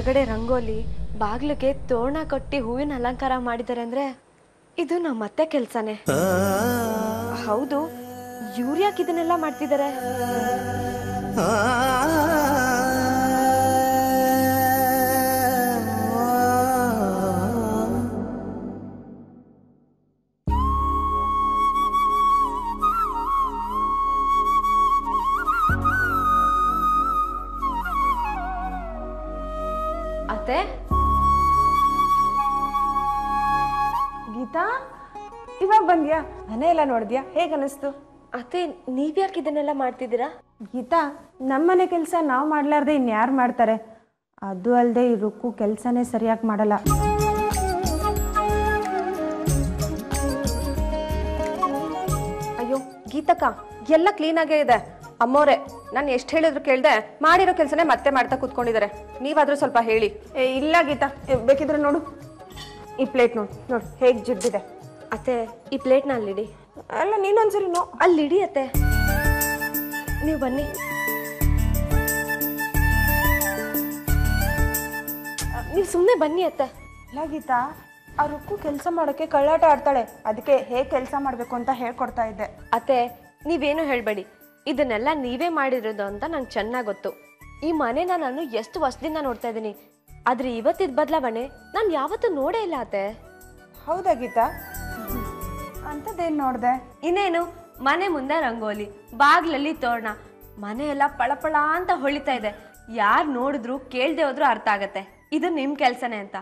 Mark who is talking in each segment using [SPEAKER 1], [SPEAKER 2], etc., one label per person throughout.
[SPEAKER 1] ಹೊರಗಡೆ ರಂಗೋಲಿ ಬಾಗ್ಲಿಗೆ ತೋರಣ ಕಟ್ಟಿ ಹೂವಿನ ಅಲಂಕಾರ ಮಾಡಿದ್ದಾರೆ ಅಂದ್ರೆ ಇದು ನಮ್ಮ ಅತ್ತೆ ಕೆಲ್ಸನೇ ಹೌದು ಇವ್ರು ಯಾಕೆ ಇದನ್ನೆಲ್ಲ ಮಾಡ್ತಿದ್ದಾರೆ ಅತ್ತೆ
[SPEAKER 2] ಗೀತಾ ಇವಾಗ ಬಂದ್ಯಾ ಮನೆ ಎಲ್ಲ ನೋಡಿದ್ಯಾ ಹೇಗೆ ಅನಿಸ್ತು
[SPEAKER 1] ಅತ್ತೆ ನೀವ್ಯಾಕೆ ಇದನ್ನೆಲ್ಲ ಮಾಡ್ತಿದ್ದೀರಾ
[SPEAKER 2] ಗೀತಾ ನಮ್ಮನೆ ಕೆಲಸ ನಾವು ಮಾಡ್ಲಾರ್ದೆ ಇನ್ಯಾರು ಮಾಡ್ತಾರೆ ಅದು ಅಲ್ಲದೆ ಈ ರುಕ್ಕು ಕೆಲಸನೇ ಸರಿಯಾಗಿ ಮಾಡಲ್ಲ
[SPEAKER 3] ಅಯ್ಯೋ ಗೀತಕ್ಕ ಎಲ್ಲ ಕ್ಲೀನಾಗೇ ಇದೆ ಅಮ್ಮೋರೆ ನಾನು ಎಷ್ಟು ಹೇಳಿದ್ರು ಕೇಳ್ದೆ ಮಾಡಿರೋ ಕೆಲಸನೇ ಮತ್ತೆ ಮಾಡ್ತಾ ಕೂತ್ಕೊಂಡಿದ್ದಾರೆ ನೀವಾದ್ರೂ ಸ್ವಲ್ಪ ಹೇಳಿ
[SPEAKER 2] ಏ ಇಲ್ಲ ಗೀತಾ ಏ, ಬೇಕಿದ್ರೆ ನೋಡು ಈ ಪ್ಲೇಟ್ ನೋಡು ನೋಡು ಹೇಗೆ ಜಿಡ್ಡಿದೆ
[SPEAKER 1] ಅತ್ತೆ ಈ ಪ್ಲೇಟ್ನ ಅಲ್ಲಿಡಿ
[SPEAKER 2] ಅಲ್ಲ ನೀನೊಂದ್ಸರಿ ನೋ
[SPEAKER 1] ಅಲ್ಲಿಡಿ ಅತ್ತೆ ನೀವು ಬನ್ನಿ ನೀವು ಸುಮ್ಮನೆ ಬನ್ನಿ ಅತ್ತೆ
[SPEAKER 2] ಇಲ್ಲ ಗೀತಾ ಆ ರುಕ್ಕು ಕೆಲಸ ಮಾಡೋಕ್ಕೆ ಕಳ್ಳಾಟ ಆಡ್ತಾಳೆ ಅದಕ್ಕೆ ಹೇಗೆ ಕೆಲಸ ಮಾಡಬೇಕು ಅಂತ ಹೇಳ್ಕೊಡ್ತಾ ಇದ್ದೆ
[SPEAKER 1] ಅತ್ತೆ ನೀವೇನು ಹೇಳಬೇಡಿ ಇದನ್ನೆಲ್ಲ ನೀವೇ ಮಾಡಿರೋದು ಅಂತ ನಂಗೆ ಚೆನ್ನಾಗಿ ಗೊತ್ತು ಈ ಮನೆನ ನಾನು ಎಷ್ಟು ವರ್ಷದಿಂದ ನೋಡ್ತಾ ಇದ್ದೀನಿ ಆದ್ರೆ ಇವತ್ತಿದ ಬದಲಾವಣೆ ನಾನು ಯಾವತ್ತೂ ನೋಡೇ ಇಲ್ಲ ಅತ್ತೆ
[SPEAKER 2] ಹೌದಾ ಗೀತಾ ಅಂಥದ್ದೇನು ನೋಡಿದೆ
[SPEAKER 1] ಇನ್ನೇನು ಮನೆ ಮುಂದೆ ರಂಗೋಲಿ ಬಾಗ್ಲಲ್ಲಿ ತೋರಣ ಮನೆ ಎಲ್ಲ ಪಳಪಳ ಅಂತ ಹೊಳಿತಾ ಇದೆ ಯಾರು ನೋಡಿದ್ರು ಕೇಳ್ದೆ ಹೋದ್ರು ಅರ್ಥ ಆಗತ್ತೆ ಇದು ನಿಮ್ ಕೆಲ್ಸನೇ ಅಂತ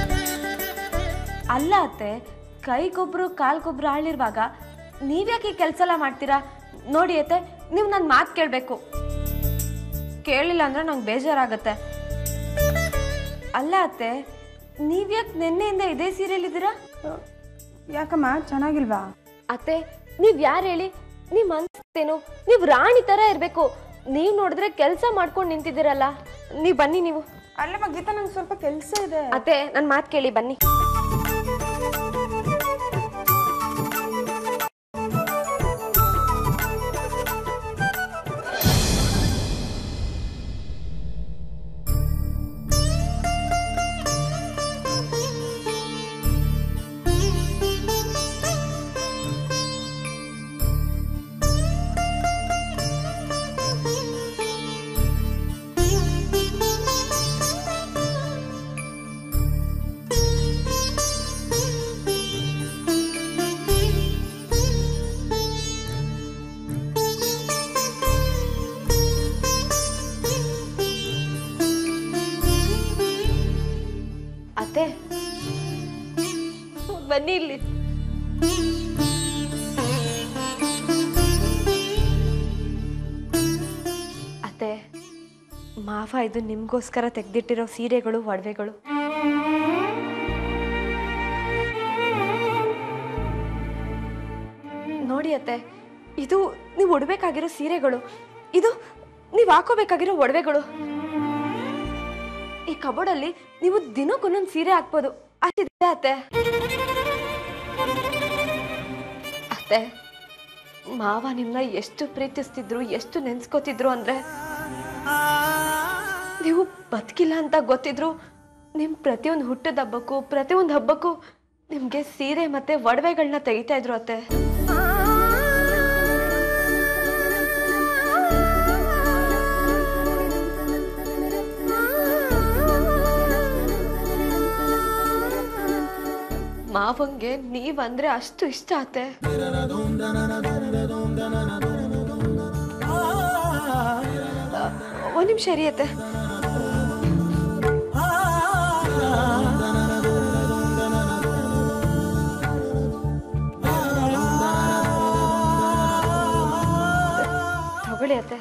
[SPEAKER 1] ಅಲ್ಲ ಅತ್ತೆ ಕೈಗೊಬ್ರು ಕಾಲ್ಗೊಬ್ರು ಆಳಿರುವಾಗ ನೀವ್ಯಾಕೆ ಕೆಲಸ ಎಲ್ಲ ಮಾಡ್ತೀರಾ ನೋಡಿ ಅತ್ತೆ ನೀವು ನನ್ನ ಮಾತು ಕೇಳಬೇಕು ಕೇಳಿಲ್ಲ ಅಂದ್ರೆ ನಂಗೆ ಬೇಜಾರಾಗತ್ತೆ ಅಲ್ಲ ಅತ್ತೆ ನೀವ್ಯಾಕೆ ನಿನ್ನೆಯಿಂದ ಇದೇ ಸೀರಿಯಲ್ ಇದ್ದೀರಾ
[SPEAKER 2] ಯಾಕಮ್ಮ ಚೆನ್ನಾಗಿಲ್ವಾ
[SPEAKER 1] ಅತ್ತೆ ನೀವ್ ಯಾರು ಹೇಳಿ ನಿಮ್ ಅನ್ಸ್ತೇನು ನೀವ್ ರಾಣಿ ತರ ಇರ್ಬೇಕು ನೀವ್ ನೋಡಿದ್ರೆ ಕೆಲ್ಸ ಮಾಡ್ಕೊಂಡು ನಿಂತಿದ್ದೀರಲ್ಲ ನೀವ್ ಬನ್ನಿ ನೀವು
[SPEAKER 2] ಅಲ್ಲಮ್ಮ ಗೀತಾ ನಂಗೆ ಸ್ವಲ್ಪ ಕೆಲಸ ಇದೆ
[SPEAKER 1] ಅತ್ತೆ ನನ್ ಮಾತ್ ಕೇಳಿ ಬನ್ನಿ ಅತ್ತೆ ಬನ್ನಿ ಇಲ್ಲಿ ಅತ್ತೆ ಮಾವ ಇದು ನಿಮ್ಗೋಸ್ಕರ ತೆಗ್ದಿಟ್ಟಿರೋ ಸೀರೆಗಳು ಒಡವೆಗಳು ನೋಡಿ ಅತ್ತೆ ಇದು ನೀವು ಉಡ್ಬೇಕಾಗಿರೋ ಸೀರೆಗಳು ಇದು ನೀವು ಹಾಕೋಬೇಕಾಗಿರೋ ಒಡವೆಗಳು ಈ ಕಬೋರ್ಡಲ್ಲಿ ನೀವು ದಿನಕ್ಕೊಂದೊಂದು ಸೀರೆ ಹಾಕ್ಬೋದು ಅಷ್ಟಿದೆ ಅತ್ತೆ ಅತ್ತೆ ಮಾವ ನಿಮ್ಮನ್ನ ಎಷ್ಟು ಪ್ರೀತಿಸ್ತಿದ್ರು ಎಷ್ಟು ನೆನ್ಸ್ಕೋತಿದ್ರು ಅಂದ್ರೆ ನೀವು ಬದುಕಿಲ್ಲ ಅಂತ ಗೊತ್ತಿದ್ರು ನಿಮ್ ಪ್ರತಿಯೊಂದು ಹುಟ್ಟದ ಹಬ್ಬಕ್ಕೂ ಪ್ರತಿಯೊಂದು ಹಬ್ಬಕ್ಕೂ ನಿಮ್ಗೆ ಸೀರೆ ಮತ್ತೆ ಒಡವೆಗಳನ್ನ ತೆಗಿತಾ ಇದ್ರು ಅತ್ತೆ ಮಾವಂಗೆ ನೀವಂದ್ರೆ ಅಷ್ಟು ಇಷ್ಟ ಆತೆ ಒಂದ್ ನಿಮಿಷ ಇರಿಯತ್ತೆ ತಗೊಳ್ಳಿ ಅತ್ತೆ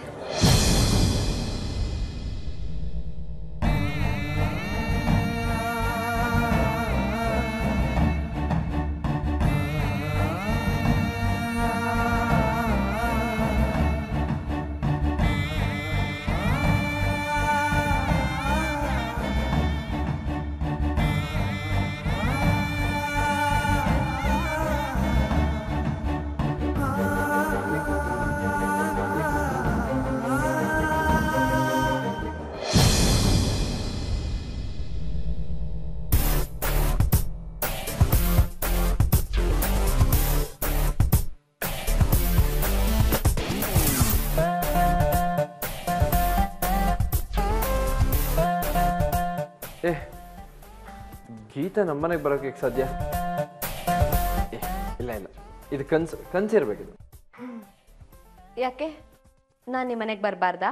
[SPEAKER 4] ಏ ಗೀತಾ ನಮ್ಮನೆಗೆ ಬರೋಕೆ ಸಾಧ್ಯ ಏ, ಇಲ್ಲ ಇಲ್ಲ ಇದು ಕನ್ಸು ಕನ್ಸಿರ್ಬೇಕಿದು
[SPEAKER 1] ಯಾಕೆ ನಾನು ನಿಮ್ಮ ಮನೆಗೆ ಬರಬಾರ್ದಾ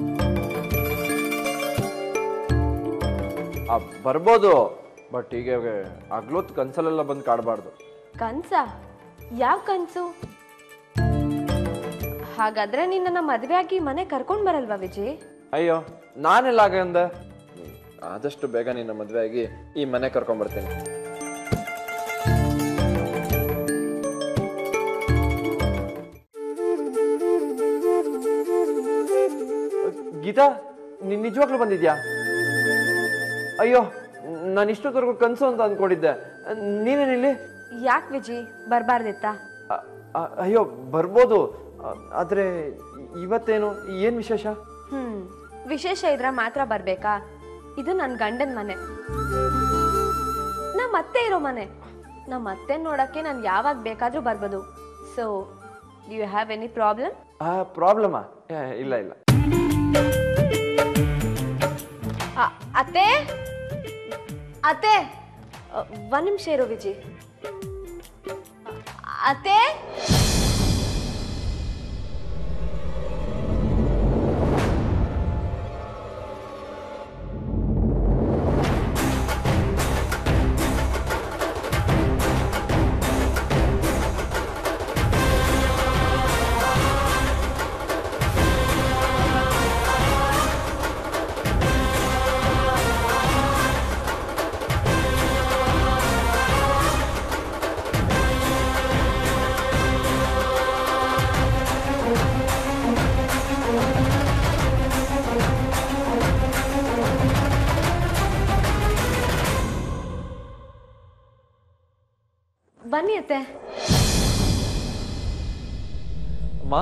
[SPEAKER 4] ಆ ಬರ್ಬೋದು ಬಟ್ ಈಗ ಹಗ್ಲೊತ್ತು ಕನ್ಸಲ್ಲೆಲ್ಲ ಬಂದು ಕಾಡಬಾರ್ದು
[SPEAKER 1] ಕನ್ಸ ಯಾವ ಕನ್ಸು ಹಾಗಾದ್ರೆ ನಿನ್ನ ಮದುವೆ ಆಗಿ ಮನೆ ಕರ್ಕೊಂಡ್ ಬರಲ್ವಾ ವಿಜಯ್
[SPEAKER 4] ಅಯ್ಯೋ ನಾನೆಲ್ಲ ಆಗ ಅಂದೆ ಹ್ಮ್, ಆದಷ್ಟು ಬೇಗ ನಿನ್ನ ಮದುವೆ ಆಗಿ ಈ ಮನೆ ಕರ್ಕೊಂಬರ್ತೀನಿ ಗೀತಾ ನೀನ್ ನಿಜವಾಗ್ಲೂ ಬಂದಿದ್ಯಾ ಅಯ್ಯೋ ನಾನು ಇಷ್ಟೊತ್ತವರೆಗೂ ಕನ್ಸು ಅಂತ ಅಂದ್ಕೊಂಡಿದ್ದೆ ನೀನೇನಿಲ್ಲಿ
[SPEAKER 1] ಯಾಕೆ ವಿಜಯ್ ಬರಬಾರ್ದಿತ್ತಾ
[SPEAKER 4] ಅ- ಅ- ಅಯ್ಯೋ ಬರ್ಬೋದು ಆ- ಆದ್ರೆ ಇವತ್ತೇನು ಏನ್ ವಿಶೇಷ
[SPEAKER 1] ಹ್ಮ್ ವಿಶೇಷ ಇದ್ರ ಮಾತ್ರ ಬರ್ಬೇಕಾ ಇದು ನನ್ನ ಗಂಡನ ಮನೆ ನಮ್ಮ ಅತ್ತೆ ಇರೋ ಮನೆ ನಮ್ಮ ಅತ್ತೆ ನೋಡಕ್ಕೆ ನಾನು ಯಾವಾಗ ಬೇಕಾದ್ರೂ ಬರ್ಬೋದು so you have any problem
[SPEAKER 4] ಆ ಪ್ರಾಬ್ಲಮಾ ಇಲ್ಲ ಇಲ್ಲ
[SPEAKER 1] ಅತ್ತೆ ಅತ್ತೆ ಅ, ಒಂದ್ ನಿಮಿಷ ಇರೋ ವಿಜಯ್ ಅತ್ತೆ ಬನ್ನಿ ಅತ್ತೆ
[SPEAKER 4] ಮಾ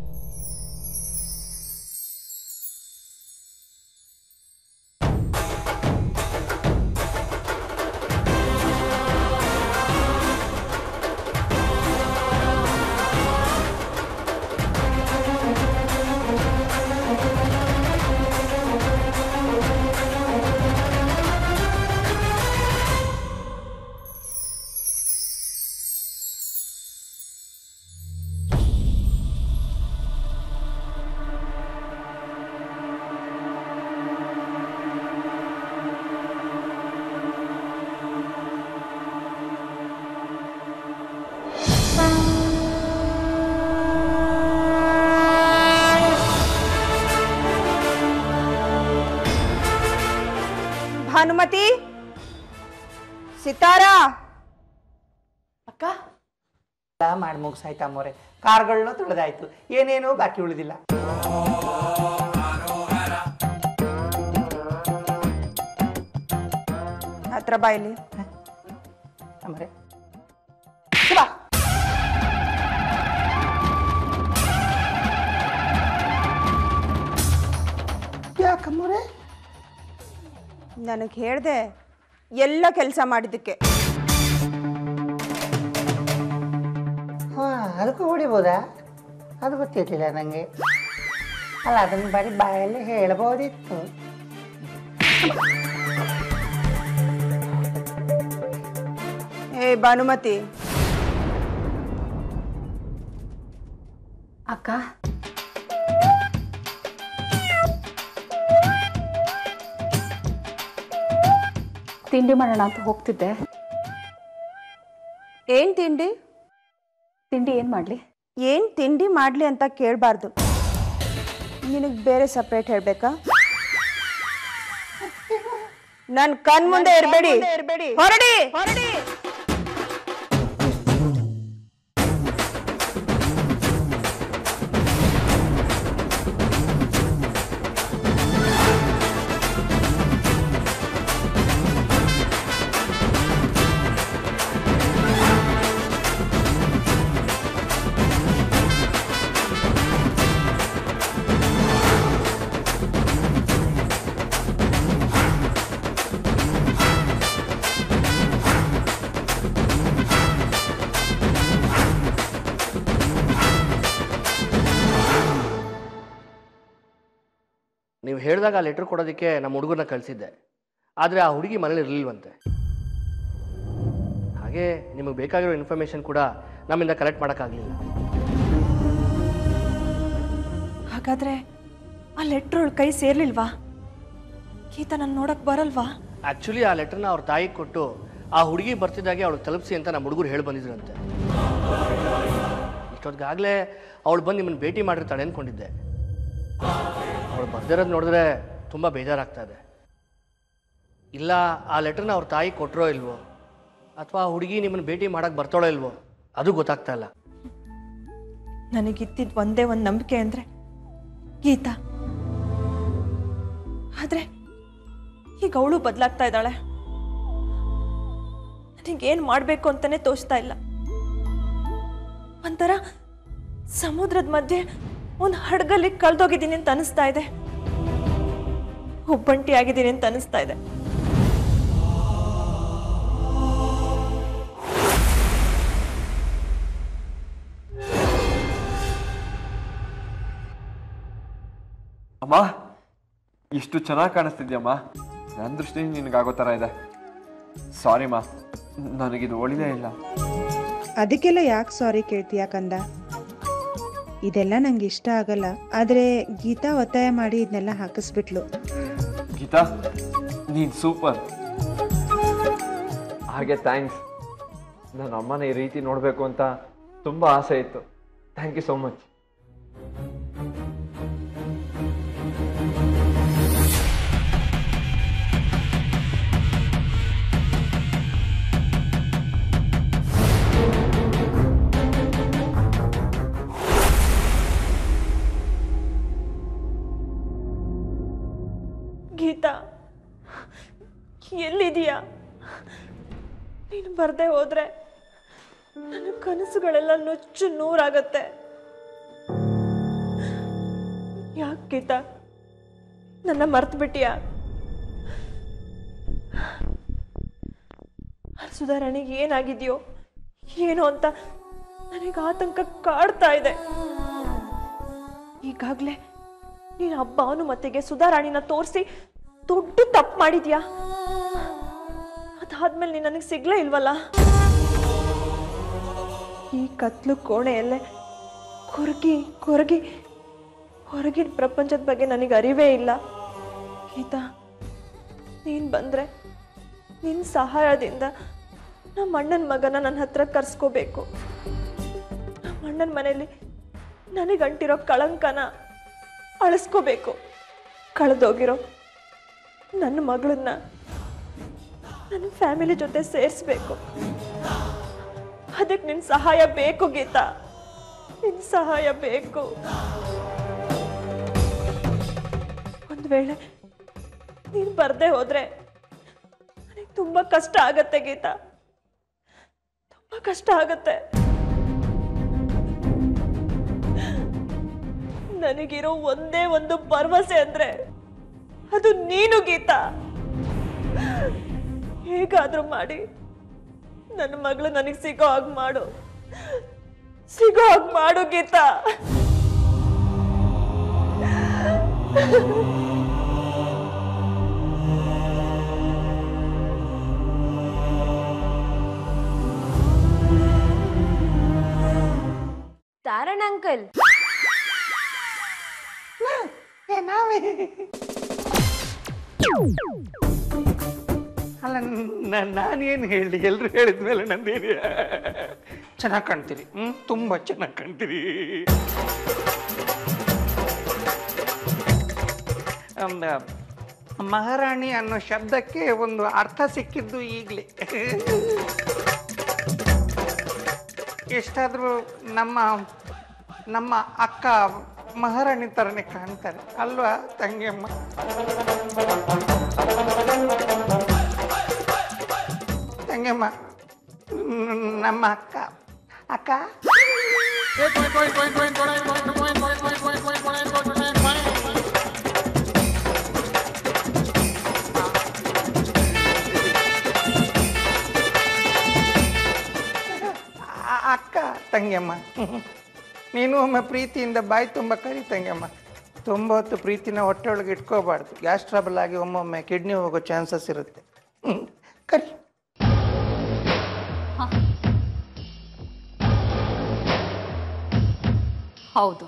[SPEAKER 2] ಭಾನುಮತಿ ಸಿತಾರಾ
[SPEAKER 1] ಅಕ್ಕ
[SPEAKER 5] ಎಲ್ಲ ಮಾಡಿ ಮುಗಿಸಾಯ್ತು ಅಮ್ಮೋರೆ ಕಾರ್ಗಳನ್ನೂ ತೊಳೆದಾಯ್ತು ಏನೇನೂ ಬಾಕಿ ಉಳಿದಿಲ್ಲ
[SPEAKER 2] ಹತ್ರ ಬಾಯಿಲಿ
[SPEAKER 5] ಅಮ್ಮರೆ ಯಾಕಮ್ಮೋರೆ
[SPEAKER 2] ನನಗೆ ಹೇಳ್ದೆ ಎಲ್ಲ ಕೆಲಸ ಮಾಡಿದ್ದಕ್ಕೆ
[SPEAKER 5] ಹಾಂ ಅದಕ್ಕೂ ಹೊಡಿಬೋದಾ ಅದು ಗೊತ್ತಿರಲಿಲ್ಲ ನನಗೆ ಅಲ್ಲ ಅದನ್ನು ಬರೀ ಬಾಯಲ್ಲಿ ಹೇಳ್ಬೋದಿತ್ತು
[SPEAKER 2] ಏ ಭಾನುಮತಿ
[SPEAKER 6] ಅಕ್ಕ ತಿಂಡಿ ಮಾಡೋಣ ಅಂತ ಹೋಗ್ತಿದ್ದೆ
[SPEAKER 2] ಏನ್ ತಿಂಡಿ
[SPEAKER 6] ತಿಂಡಿ ಏನು ಮಾಡಲಿ
[SPEAKER 2] ಏನ್ ತಿಂಡಿ ಮಾಡ್ಲಿ ಅಂತ ಕೇಳಬಾರ್ದು ನಿನಗೆ ಬೇರೆ ಸಪ್ರೇಟ್ ಹೇಳ್ಬೇಕಾ ನನ್ ಕಣ್ ಮುಂದೆ ಇರಬೇಡಿ ಹೊರಡಿ ಹೊರಡಿ
[SPEAKER 7] ನೀವು ಹೇಳಿದಾಗ ಆ ಲೆಟ್ರ್ ಕೊಡೋದಕ್ಕೆ ನಮ್ಮ ಹುಡುಗನ ಕಳಿಸಿದ್ದೆ ಆದರೆ ಆ ಹುಡುಗಿ ಮನೇಲಿ ಇರಲಿಲ್ವಂತೆ ಹಾಗೆ ನಿಮಗೆ ಬೇಕಾಗಿರೋ ಇನ್ಫಾರ್ಮೇಷನ್ ಕೂಡ ನಮ್ಮಿಂದ ಕಲೆಕ್ಟ್ ಮಾಡೋಕ್ಕಾಗಲಿಲ್ಲ
[SPEAKER 8] ಹಾಗಾದ್ರೆ ಆ ಲೆಟ್ರ್ ಅವಳ ಕೈ ಸೇರ್ಲಿಲ್ವಾ ಗೀತಾ ನಾನು ನೋಡಕ್ ಬರಲ್ವಾ
[SPEAKER 7] ಆ್ಯಕ್ಚುಲಿ ಆ ಲೆಟರ್ನ ಅವ್ರ ತಾಯಿಗೆ ಕೊಟ್ಟು ಆ ಹುಡುಗಿ ಬರ್ತಿದ್ದಾಗೆ ಅವಳು ತಲುಪಿಸಿ ಅಂತ ನಮ್ಮ ಹುಡುಗರು ಹೇಳಿ ಬಂದಿದ್ರಂತೆ ಇಷ್ಟೊತ್ತಿಗಾಗಲೇ ಅವಳು ಬಂದು ನಿಮ್ಮನ್ನು ಭೇಟಿ ಮಾಡಿರ್ತಾಳೆ ಅಂದ್ಕೊಂಡಿದ್ದೆ ಅವಳು ಬರ್ದಿರೋದು ನೋಡಿದ್ರೆ ತುಂಬ ಬೇಜಾರಾಗ್ತಾ ಇದೆ ಇಲ್ಲ ಆ ಲೆಟರ್ನ ಅವ್ರ ತಾಯಿ ಕೊಟ್ಟರೋ ಇಲ್ವೋ ಅಥವಾ ಆ ಹುಡುಗಿ ನಿಮ್ಮನ್ನು ಭೇಟಿ ಮಾಡಕ್ಕೆ ಬರ್ತಾಳೋ ಇಲ್ವೋ ಅದು ಗೊತ್ತಾಗ್ತಾ ಇಲ್ಲ
[SPEAKER 8] ನನಗಿದ್ದಿದ್ ಒಂದೇ ಒಂದು ನಂಬಿಕೆ ಅಂದ್ರೆ ಗೀತಾ ಆದ್ರೆ ಈಗ ಅವಳು ಬದಲಾಗ್ತಾ ಇದ್ದಾಳೆ ನನಗೇನ್ ಮಾಡ್ಬೇಕು ಅಂತಾನೆ ತೋಚ್ತಾ ಇಲ್ಲ ಒಂಥರ ಸಮುದ್ರದ ಮಧ್ಯೆ ಒಂದು ಹಡಗಲ್ಲಿ ಕಳ್ದೋಗಿದ್ದೀನಿ ಅಂತ ಅನಿಸ್ತಾ ಇದೆ ಒಬ್ಬಂಟಿ ಆಗಿದ್ದೀನಿ ಅಂತ ಅನಿಸ್ತಾ ಇದೆ
[SPEAKER 4] ಅಮ್ಮ ಇಷ್ಟು ಚೆನ್ನಾಗಿ ಕಾಣಿಸ್ತಿದ್ಯಮ್ಮ ನನ್ನ ದೃಷ್ಟಿ ನಿನಗಾಗೋ ಥರ ಇದೆ ಸಾರಿ ಮಾ ನನಗಿದು ಒಳ್ಳೆಯದೇ ಇಲ್ಲ
[SPEAKER 2] ಅದಕ್ಕೆಲ್ಲ ಯಾಕೆ ಸಾರಿ ಕೇಳ್ತೀಯ ಕಂದ ಇದೆಲ್ಲ ನಂಗೆ ಇಷ್ಟ ಆಗಲ್ಲ ಆದರೆ ಗೀತಾ ಒತ್ತಾಯ ಮಾಡಿ ಇದನ್ನೆಲ್ಲ ಹಾಕಿಸ್ಬಿಟ್ಲು
[SPEAKER 4] ಗೀತಾ ನೀನು ಸೂಪರ್ ಹಾಗೆ ಥ್ಯಾಂಕ್ಸ್ ನನ್ನ ಅಮ್ಮನ ಈ ರೀತಿ ನೋಡಬೇಕು ಅಂತ ತುಂಬ ಆಸೆ ಇತ್ತು thank you so much
[SPEAKER 8] Geeta ಎಲ್ಲಿದೀಯಾ ನೀನು ಬರ್ದೆ ಹೋದ್ರೆ ನನ್ನ ಕನಸುಗಳೆಲ್ಲ ನುಚ್ಚು ನೂರಾಗತ್ತೆ ಯಾಕೆ ಗೀತಾ ನನ್ನ ಮರ್ತು ಬಿಟ್ಟಿಯಾ ಸುಧಾರಣೆಗೆ ಏನಾಗಿದೆಯೋ ಏನೋ ಅಂತ ನನಗೆ ಆತಂಕ ಕಾಡ್ತಾ ಇದೆ ಈಗಾಗಲೇ ನೀನು ಹಬ್ಬ ಅನುಮತಿಗೆ ಸುಧಾರಾಣಿನ ತೋರಿಸಿ ದೊಡ್ಡ ತಪ್ಪು ಮಾಡಿದ್ಯಾ ಅದಾದ್ಮೇಲೆ ನೀನು ನನಗೆ ಸಿಗ್ಲೇ ಇಲ್ವಲ್ಲ ಈ ಕತ್ಲು ಕೋಣೆಯಲ್ಲೇ ಕೊರಗಿ ಕೊರಗಿ ಹೊರಗಿನ ಪ್ರಪಂಚದ ಬಗ್ಗೆ ನನಗೆ ಅರಿವೇ ಇಲ್ಲ ಗೀತಾ ನೀನು ಬಂದರೆ ನಿನ್ನ ಸಹಾಯದಿಂದ ನಮ್ಮ ಅಣ್ಣನ ಮಗನ ನನ್ನ ಹತ್ರ ಕರ್ಸ್ಕೋಬೇಕು ನಮ್ಮ ಅಣ್ಣನ ಮನೇಲಿ ನನಗೆ ಅಂಟಿರೋ ಕಳಂಕನ ಅಳಿಸ್ಕೋಬೇಕು ಕಳೆದೋಗಿರೋ ನನ್ನ ಮಗಳನ್ನ ನನ್ನ ಫ್ಯಾಮಿಲಿ ಜೊತೆ ಸೇರಿಸ್ಬೇಕು ಅದಕ್ಕೆ ನಿನ್ನ ಸಹಾಯ ಬೇಕು ಗೀತಾ ನಿನ್ನ ಸಹಾಯ ಬೇಕು ಒಂದು ವೇಳೆ ನೀನು ಬರ್ದೇ ಹೋದ್ರೆ ನನಗೆ ತುಂಬ ಕಷ್ಟ ಆಗತ್ತೆ ಗೀತಾ ತುಂಬ ಕಷ್ಟ ಆಗತ್ತೆ ನನಗಿರೋ ಒಂದೇ ಒಂದು ಭರವಸೆ ಅಂದ್ರೆ ಅದು ನೀನು ಗೀತಾ ಹೇಗಾದ್ರೂ ಮಾಡಿ ನನ್ನ ಮಗಳು ನನಗೆ ಸಿಗೋ ಹಾಗೆ ಮಾಡು ಸಿಗೋ ಹಾಗೆ ಮಾಡು ಗೀತಾ
[SPEAKER 1] ತಾರಣ ಅಂಕಲ್
[SPEAKER 5] ಅಲ್ಲ ನಾನೇನು ಹೇಳಿ ಎಲ್ಲರೂ ಹೇಳಿದ ಮೇಲೆ ನಂದೇನು ಚೆನ್ನಾಗಿ ಕಾಣ್ತೀರಿ ಹ್ಞೂ ತುಂಬ ಚೆನ್ನಾಗಿ ಕಾಣ್ತೀರಿ ಒಂದು ಮಹಾರಾಣಿ ಅನ್ನೋ ಶಬ್ದಕ್ಕೆ ಒಂದು ಅರ್ಥ ಸಿಕ್ಕಿದ್ದು ಈಗಲೇ ಎಷ್ಟಾದರೂ ನಮ್ಮ ನಮ್ಮ ಅಕ್ಕ ಮಹಾರಾಣಿ ಥರನೇ ಕಾಣ್ತಾರೆ ಅಲ್ವಾ ತಂಗಿಯಮ್ಮ ತಂಗಿಯಮ್ಮ ನ್- ನಮ್ಮ ಅಕ್ಕ ಅಕ್ಕ ಆ- ಅಕ್ಕ ತಂಗಿಯಮ್ಮ ನೀನು ಒಮ್ಮೆ ಪ್ರೀತಿಯಿಂದ ಬಾಯಿ ತುಂಬ ಕರಿ ತಂಗಿಯಮ್ಮ ತುಂಬ ಹೊತ್ತು ಪ್ರೀತಿನ ಹೊಟ್ಟೆ ಒಳಗೆ ಇಟ್ಕೋಬಾರ್ದು ಗ್ಯಾಸ್ ಟ್ರಬಲ್ ಆಗಿ ಒಮ್ಮೊಮ್ಮೆ ಕಿಡ್ನಿ ಹೋಗೋ ಚಾನ್ಸಸ್ ಇರುತ್ತೆ ಹ್ಮ್. ಕರಿ
[SPEAKER 6] ಹೌದು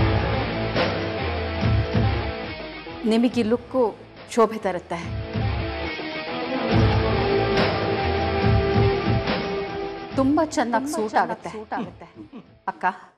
[SPEAKER 6] ನಿಮಗೆ ಈ ಲುಕ್ಕು ಶೋಭೆ ತರುತ್ತೆ ತುಂಬ ಚೆನ್ನಾಗಿ ಸೂಟ್ ಆಗುತ್ತೆ ಅಕ್ಕ